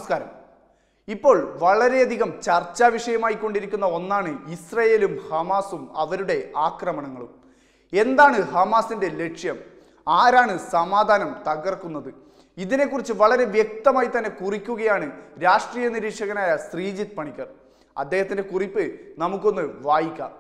നമസ്കാരം ഇപ്പോൾ വളരെയധികം ചർച്ചാ വിഷയമായിക്കൊണ്ടിരിക്കുന്ന ഒന്നാണ് ഇസ്രയേലും ഹമാസും അവരുടെ ആക്രമണങ്ങളും എന്താണ് ഹമാസിന്റെ ലക്ഷ്യം ആരാണ് സമാധാനം തകർക്കുന്നത് ഇതിനെക്കുറിച്ച് വളരെ വ്യക്തമായി തന്നെ കുറിക്കുകയാണ് രാഷ്ട്രീയ നിരീക്ഷകനായ ശ്രീജിത്ത് പണിക്കർ അദ്ദേഹത്തിന്റെ കുറിപ്പ് നമുക്കൊന്ന് വായിക്കാം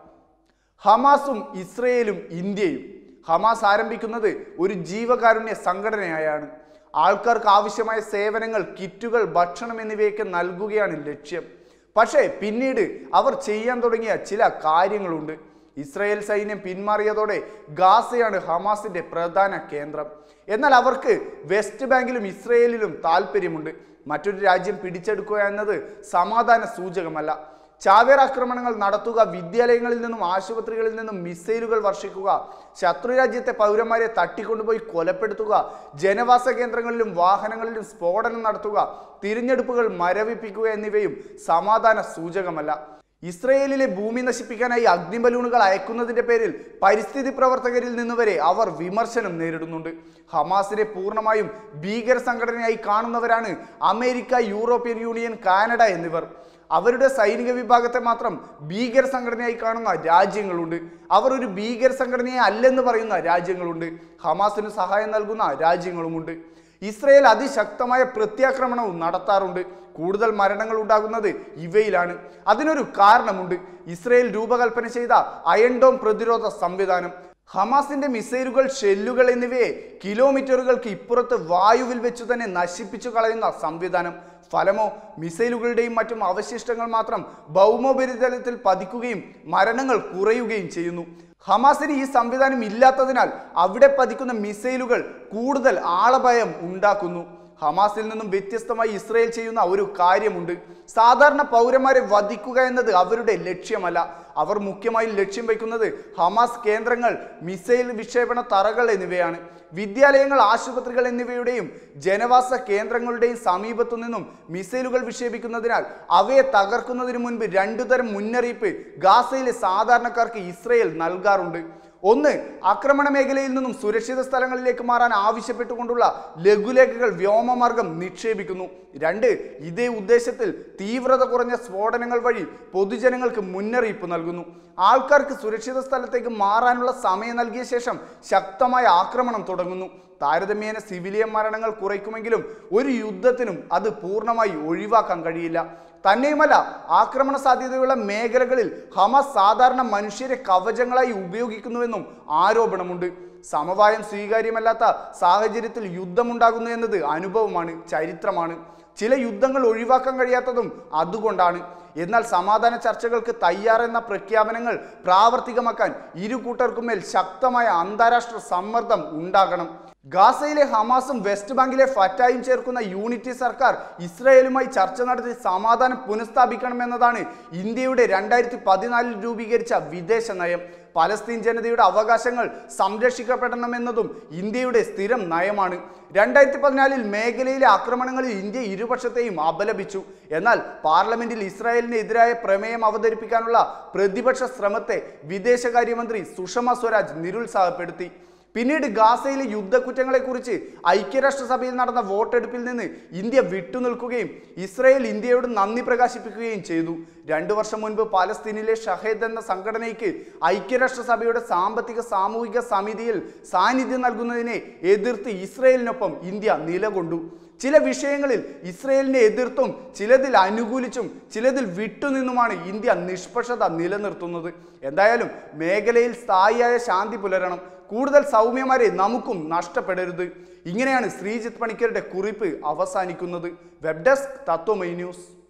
ഹമാസും ഇസ്രയേലും ഇന്ത്യയും ഹമാസ് ആരംഭിക്കുന്നത് ഒരു ജീവകാരുണ്യ സംഘടനയായാണ് ആൾക്കാർക്ക് ആവശ്യമായ സേവനങ്ങൾ കിറ്റുകൾ ഭക്ഷണം എന്നിവയൊക്കെ നൽകുകയാണ് ലക്ഷ്യം പക്ഷേ പിന്നീട് അവർ ചെയ്യാൻ തുടങ്ങിയ ചില കാര്യങ്ങളുണ്ട് ഇസ്രായേൽ സൈന്യം പിന്മാറിയതോടെ ഗാസയാണ് ഹമാസിന്റെ പ്രധാന കേന്ദ്രം എന്നാൽ അവർക്ക് വെസ്റ്റ് ബാങ്കിലും ഇസ്രയേലിലും താല്പര്യമുണ്ട് മറ്റൊരു രാജ്യം പിടിച്ചെടുക്കുക എന്നത് സമാധാന സൂചകമല്ല ചാവേർ ആക്രമണങ്ങൾ നടത്തുക വിദ്യാലയങ്ങളിൽ നിന്നും ആശുപത്രികളിൽ നിന്നും മിസൈലുകൾ വർഷിക്കുക ശത്രുരാജ്യത്തെ പൗരന്മാരെ തട്ടിക്കൊണ്ടുപോയി കൊലപ്പെടുത്തുക ജനവാസ കേന്ദ്രങ്ങളിലും വാഹനങ്ങളിലും സ്ഫോടനം നടത്തുക തിരഞ്ഞെടുപ്പുകൾ മരവിപ്പിക്കുക എന്നിവയും സമാധാന സൂചകമല്ല ഇസ്രയേലിലെ ഭൂമി നശിപ്പിക്കാനായി അഗ്നിബലൂണുകൾ അയക്കുന്നതിന്റെ പേരിൽ പരിസ്ഥിതി പ്രവർത്തകരിൽ നിന്നുവരെ അവർ വിമർശനം നേരിടുന്നുണ്ട് ഹമാസിനെ പൂർണ്ണമായും ഭീകര സംഘടനയായി കാണുന്നവരാണ് അമേരിക്ക യൂറോപ്യൻ യൂണിയൻ കാനഡ എന്നിവർ അവരുടെ സൈനിക വിഭാഗത്തെ മാത്രം ഭീകര സംഘടനയായി കാണുന്ന രാജ്യങ്ങളുണ്ട് അവർ ഒരു ഭീകര സംഘടനയെ അല്ലെന്ന് പറയുന്ന രാജ്യങ്ങളുണ്ട് ഹമാസിന് സഹായം നൽകുന്ന രാജ്യങ്ങളുമുണ്ട് ഇസ്രയേൽ അതിശക്തമായ പ്രത്യാക്രമണവും നടത്താറുണ്ട് കൂടുതൽ മരണങ്ങൾ ഉണ്ടാകുന്നത് ഇവയിലാണ് അതിനൊരു കാരണമുണ്ട് ഇസ്രയേൽ രൂപകൽപ്പന ചെയ്ത അയൺഡോം പ്രതിരോധ സംവിധാനം ഹമാസിന്റെ മിസൈലുകൾ ഷെല്ലുകൾ എന്നിവയെ കിലോമീറ്ററുകൾക്ക് ഇപ്പുറത്ത് വായുവിൽ വെച്ചു തന്നെ നശിപ്പിച്ചു കളയുന്ന സംവിധാനം ഫലമോ മിസൈലുകളുടെയും മറ്റും അവശിഷ്ടങ്ങൾ മാത്രം ഭൗമോപരിതലത്തിൽ പതിക്കുകയും മരണങ്ങൾ കുറയുകയും ചെയ്യുന്നു ഹമാസിന് ഈ സംവിധാനം ഇല്ലാത്തതിനാൽ അവിടെ പതിക്കുന്ന മിസൈലുകൾ കൂടുതൽ ആളഭയം ഉണ്ടാക്കുന്നു ഹമാസിൽ നിന്നും വ്യത്യസ്തമായി ഇസ്രയേൽ ചെയ്യുന്ന ഒരു കാര്യമുണ്ട് സാധാരണ പൗരന്മാരെ വധിക്കുക എന്നത് അവരുടെ ലക്ഷ്യമല്ല അവർ മുഖ്യമായും ലക്ഷ്യം വയ്ക്കുന്നത് ഹമാസ് കേന്ദ്രങ്ങൾ മിസൈൽ വിക്ഷേപണ തറകൾ എന്നിവയാണ് വിദ്യാലയങ്ങൾ ആശുപത്രികൾ എന്നിവയുടെയും ജനവാസ കേന്ദ്രങ്ങളുടെയും സമീപത്തു നിന്നും മിസൈലുകൾ വിക്ഷേപിക്കുന്നതിനാൽ അവയെ തകർക്കുന്നതിന് മുൻപ് രണ്ടു തരം മുന്നറിയിപ്പ് ഗാസയിലെ സാധാരണക്കാർക്ക് ഇസ്രയേൽ നൽകാറുണ്ട് ഒന്ന് ആക്രമണ മേഖലയിൽ നിന്നും സുരക്ഷിത സ്ഥലങ്ങളിലേക്ക് മാറാൻ ആവശ്യപ്പെട്ടുകൊണ്ടുള്ള ലഘുലേഖകൾ വ്യോമമാർഗം നിക്ഷേപിക്കുന്നു രണ്ട് ഇതേ ഉദ്ദേശത്തിൽ തീവ്രത കുറഞ്ഞ സ്ഫോടനങ്ങൾ വഴി പൊതുജനങ്ങൾക്ക് മുന്നറിയിപ്പ് നൽകുന്നു ആൾക്കാർക്ക് സുരക്ഷിത സ്ഥലത്തേക്ക് മാറാനുള്ള സമയം നൽകിയ ശേഷം ശക്തമായ ആക്രമണം തുടങ്ങുന്നു താരതമ്യേന സിവിലിയൻ മരണങ്ങൾ കുറയ്ക്കുമെങ്കിലും ഒരു യുദ്ധത്തിനും അത് പൂർണ്ണമായി ഒഴിവാക്കാൻ കഴിയില്ല തന്നെയുമല്ല ആക്രമണ സാധ്യതയുള്ള മേഖലകളിൽ ഹമാസ് സാധാരണ മനുഷ്യരെ കവചങ്ങളായി ഉപയോഗിക്കുന്നുവെന്നും ആരോപണമുണ്ട് സമവായം സ്വീകാര്യമല്ലാത്ത സാഹചര്യത്തിൽ യുദ്ധമുണ്ടാകുന്നു എന്നത് അനുഭവമാണ് ചരിത്രമാണ് ചില യുദ്ധങ്ങൾ ഒഴിവാക്കാൻ കഴിയാത്തതും അതുകൊണ്ടാണ് എന്നാൽ സമാധാന ചർച്ചകൾക്ക് തയ്യാറെന്ന പ്രഖ്യാപനങ്ങൾ പ്രാവർത്തികമാക്കാൻ ഇരു കൂട്ടർക്കുമേൽ ശക്തമായ അന്താരാഷ്ട്ര സമ്മർദ്ദം ഉണ്ടാകണം ഗാസയിലെ ഹമാസും വെസ്റ്റ് ബാങ്കിലെ ഫറ്റായും ചേർക്കുന്ന യൂണിറ്റി സർക്കാർ ഇസ്രായേലുമായി ചർച്ച നടത്തി സമാധാനം പുനഃസ്ഥാപിക്കണമെന്നതാണ് ഇന്ത്യയുടെ രണ്ടായിരത്തി പതിനാലിൽ രൂപീകരിച്ച വിദേശ നയം പലസ്തീൻ ജനതയുടെ അവകാശങ്ങൾ സംരക്ഷിക്കപ്പെടണമെന്നതും ഇന്ത്യയുടെ സ്ഥിരം നയമാണ് രണ്ടായിരത്തി പതിനാലിൽ മേഖലയിലെ ആക്രമണങ്ങളിൽ ഇന്ത്യ ഇരുപക്ഷത്തെയും അപലപിച്ചു എന്നാൽ പാർലമെന്റിൽ ഇസ്രായേലിനെതിരായ പ്രമേയം അവതരിപ്പിക്കാനുള്ള പ്രതിപക്ഷ ശ്രമത്തെ വിദേശകാര്യമന്ത്രി സുഷമ സ്വരാജ് നിരുത്സാഹപ്പെടുത്തി പിന്നീട് ഗാസയിലെ യുദ്ധക്കുറ്റങ്ങളെക്കുറിച്ച് ഐക്യരാഷ്ട്രസഭയിൽ നടന്ന വോട്ടെടുപ്പിൽ നിന്ന് ഇന്ത്യ വിട്ടുനിൽക്കുകയും ഇസ്രായേൽ ഇന്ത്യയോട് നന്ദി പ്രകാശിപ്പിക്കുകയും ചെയ്തു രണ്ടു വർഷം മുൻപ് പാലസ്തീനിലെ ഷഹേദ് എന്ന സംഘടനയ്ക്ക് ഐക്യരാഷ്ട്രസഭയുടെ സാമ്പത്തിക സാമൂഹിക സമിതിയിൽ സാന്നിധ്യം നൽകുന്നതിനെ എതിർത്ത് ഇസ്രായേലിനൊപ്പം ഇന്ത്യ നിലകൊണ്ടു ചില വിഷയങ്ങളിൽ ഇസ്രയേലിനെ എതിർത്തും ചിലതിൽ അനുകൂലിച്ചും ചിലതിൽ വിട്ടുനിന്നുമാണ് ഇന്ത്യ നിഷ്പക്ഷത നിലനിർത്തുന്നത് എന്തായാലും മേഖലയിൽ സ്ഥായിയായ ശാന്തി പുലരണം കൂടുതൽ സൗമ്യമാരെ നമുക്കും നഷ്ടപ്പെടരുത് ഇങ്ങനെയാണ് ശ്രീജിത്ത് പണിക്കരുടെ കുറിപ്പ് അവസാനിക്കുന്നത് വെബ് ഡെസ്ക് തത്വമൈ ന്യൂസ്